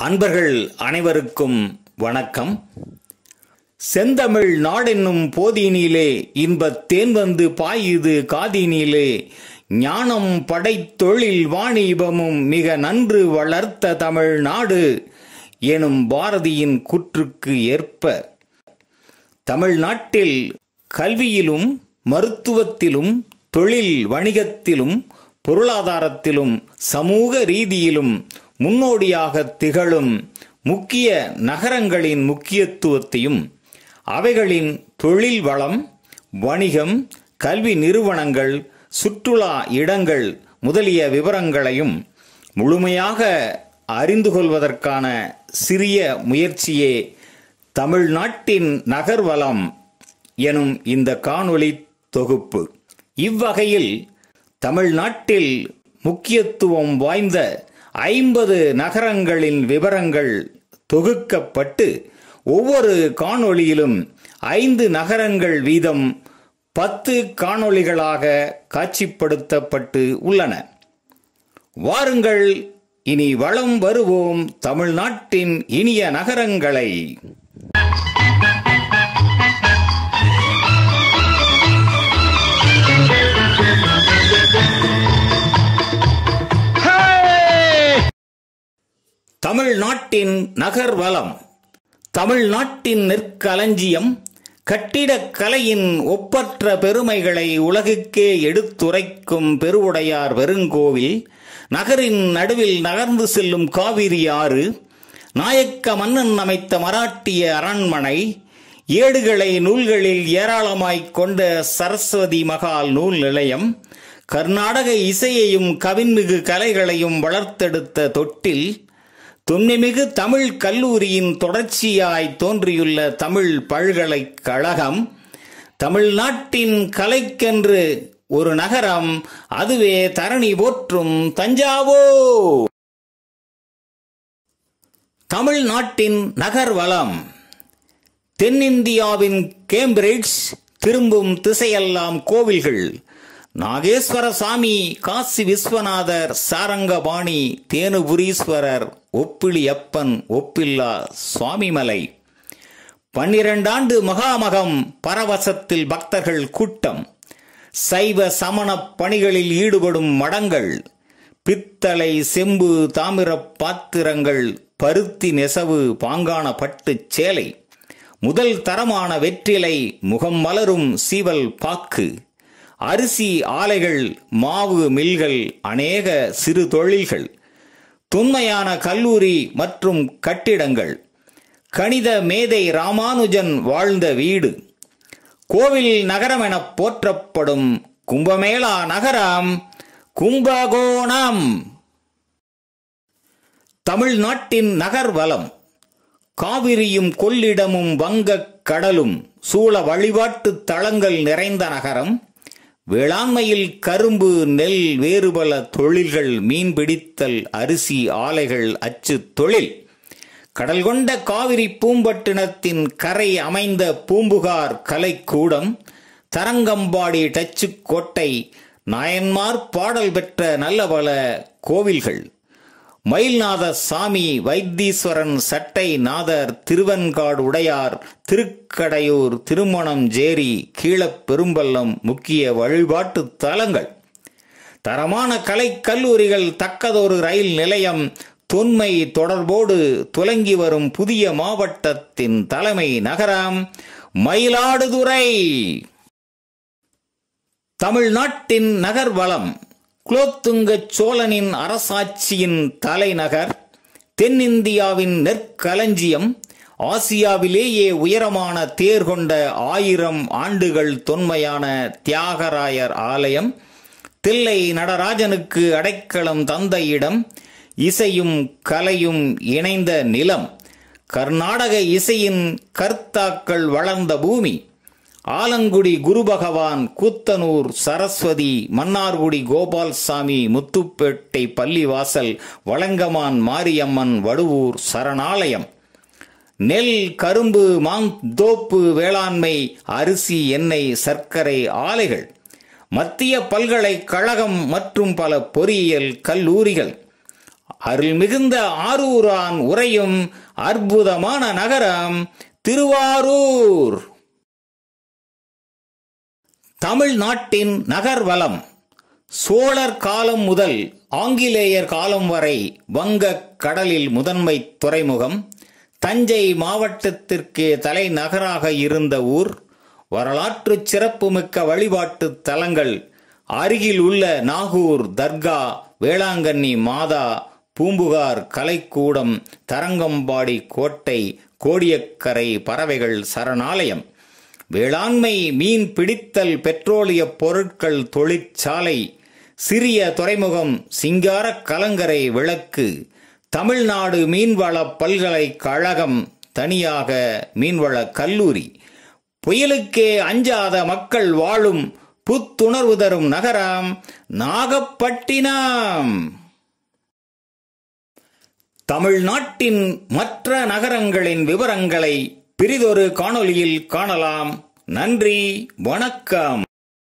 அன்பர்கள் அனைவருக்கும் வணக்கம் செந்தமிழ் நாடென்னும் போதினிலே இன்பத் தேன் வந்து பாயுது காதினிலே ஞானம் படைத்தொழில் வாணிபமும் மிக நன்று வளர்த்த தமிழ் நாடு எனும் பாரதியின் கூற்றுக்கு ஏற்ப தமிழ்நாட்டில் கல்வியிலும் மருத்துவத்திலும் தொழில் வணிகத்திலும் பொருளாதாரத்திலும் சமூக ரீதியிலும் முன்னோடியாக திகழும் முக்கிய நகரங்களின் முக்கியத்துவத்தையும் அவைகளின் தொழில் வளம் வணிகம் கல்வி நிறுவனங்கள் சுற்றுலா இடங்கள் முதலிய விவரங்களையும் முழுமையாக அறிந்து கொள்வதற்கான சிறிய முயற்சியே தமிழ்நாட்டின் நகர்வளம் எனும் இந்த காணொளி தொகுப்பு இவ்வகையில் தமிழ்நாட்டில் முக்கியத்துவம் வாய்ந்த ஐம்பது நகரங்களின் விவரங்கள் தொகுக்கப்பட்டு ஒவ்வொரு காணொளியிலும் ஐந்து நகரங்கள் வீதம் பத்து காணொளிகளாக காட்சிப்படுத்தப்பட்டு உள்ளன வாருங்கள் இனி வளம் வருவோம் தமிழ்நாட்டின் இனிய நகரங்களை தமிழ்நாட்டின் நகர் வளம் தமிழ்நாட்டின் நெற்களஞ்சியம் கட்டிடக்கலையின் ஒப்பற்ற பெருமைகளை உலகுக்கே எடுத்துரைக்கும் பெருவுடையார் வெறுங்கோவில் நகரின் நடுவில் நகர்ந்து செல்லும் காவிரி ஆறு நாயக்க மன்னன் அமைத்த மராட்டிய அரண்மனை ஏடுகளை நூல்களில் ஏராளமாய்க் கொண்ட சரஸ்வதி மகால் நூல் நிலையம் கர்நாடக இசையையும் கவின்மிகு கலைகளையும் வளர்த்தெடுத்த தொட்டில் தொன்மைமிகு தமிழ் கல்லூரியின் தொடர்ச்சியாய் தோன்றியுள்ள தமிழ் பல்கலைக்கழகம் தமிழ்நாட்டின் கலைக்கென்று ஒரு நகரம் அதுவே தரணி போற்றும் தஞ்சாவூர் தமிழ்நாட்டின் நகர் வளம் தென்னிந்தியாவின் கேம்பிரிட்ஜ் திரும்பும் திசையெல்லாம் கோவில்கள் நாகேஸ்வர சாமி காசி விஸ்வநாதர் சாரங்கபாணி தேனுபுரீஸ்வரர் ஒப்பிலியப்பன் ஒப்பில்லா சுவாமிமலை பன்னிரண்டாண்டு மகாமகம் பரவசத்தில் பக்தர்கள் கூட்டம் சைவ சமண பணிகளில் ஈடுபடும் மடங்கள் பித்தளை செம்பு தாமிர பாத்திரங்கள் பருத்தி நெசவு பாங்கான பட்டுச் சேலை முதல் தரமான வெற்றிலை முகம் மலரும் சீவல் பாக்கு அரிசி ஆலைகள் மாவு மில்கள் அநேக சிறு தொழில்கள் தொன்மையான கல்லூரி மற்றும் கட்டிடங்கள் கணித மேதை ராமானுஜன் வாழ்ந்த வீடு கோவில் நகரம் என போற்றப்படும் கும்பமேளா நகரம் கும்பகோணம் தமிழ்நாட்டின் நகர் வளம் காவிரியும் கொள்ளிடமும் வங்கக் கடலும் சூழ வழிபாட்டு தளங்கள் நிறைந்த நகரம் வேளாண்மையில் கரும்பு நெல் வேறுபல தொழில்கள் மீன்பிடித்தல் அரிசி ஆலைகள் அச்சு தொழில் கடல் கொண்ட காவிரி பூம்பட்டினத்தின் கரை அமைந்த பூம்புகார் கலைக்கூடம் தரங்கம்பாடி டச்சு கோட்டை நாயன்மார் பாடல் பெற்ற நல்ல பல கோவில்கள் மயில்நாத சாமி வைத்தீஸ்வரன் சட்டை நாதர் திருவன்காடு உடையார் திருக்கடையூர் திருமணம் ஜேரி கீழப்பெரும்பள்ளம் முக்கிய வழிபாட்டு தலங்கள் தரமான கலை கல்லூரிகள் தக்கதொரு ரயில் நிலையம் தொன்மை தொடர்போடு துலங்கி வரும் புதிய மாவட்டத்தின் தலைமை நகரம் மயிலாடுதுறை தமிழ்நாட்டின் நகர் வளம் குலோத்துங்க சோழனின் அரசாட்சியின் தலைநகர் தென்னிந்தியாவின் நெற்களஞ்சியம் ஆசியாவிலேயே உயரமான தேர் கொண்ட ஆயிரம் ஆண்டுகள் தொன்மையான தியாகராயர் ஆலயம் தில்லை நடராஜனுக்கு அடைக்கலம் தந்த இடம் இசையும் கலையும் இணைந்த நிலம் கர்நாடக இசையின் கர்த்தாக்கள் வளர்ந்த பூமி ஆலங்குடி குரு பகவான் கூத்தனூர் சரஸ்வதி மன்னார்குடி கோபால்சாமி முத்துப்பேட்டை பள்ளிவாசல் வளங்கமான் மாரியம்மன் வடுவூர் சரணாலயம் நெல் கரும்பு மாந்தோப்பு வேளாண்மை அரிசி எண்ணெய் சர்க்கரை ஆலைகள் மத்திய பல்கலைக்கழகம் மற்றும் பல பொறியியல் கல்லூரிகள் அருள் மிகுந்த ஆரூரான் உறையும் அற்புதமான நகரம் திருவாரூர் தமிழ்நாட்டின் நகர்வலம் சோழர் காலம் முதல் ஆங்கிலேயர் காலம் வரை வங்கக் கடலில் முதன்மை துறைமுகம் தஞ்சை மாவட்டத்திற்கே தலைநகராக இருந்த ஊர் வரலாற்று சிறப்புமிக்க வழிபாட்டு தலங்கள் அருகில் உள்ள நாகூர் தர்கா வேளாங்கண்ணி மாதா பூம்புகார் கலைக்கூடம் தரங்கம்பாடி கோட்டை கோடியக்கரை பறவைகள் சரணாலயம் வேளாண்மை மீன் பிடித்தல் பெட்ரோலிய பொருட்கள் தொழிற்சாலை சிறிய துறைமுகம் சிங்கார கலங்கரை விளக்கு தமிழ்நாடு மீன்வள பல்கலைக்கழகம் தனியாக மீன்வள கல்லூரி புயலுக்கே அஞ்சாத மக்கள் வாழும் புத்துணர்வு தரும் நகரம் நாகப்பட்டினம் தமிழ்நாட்டின் மற்ற நகரங்களின் விவரங்களை பிரிதொரு காணொளியில் காணலாம் நன்றி வணக்கம்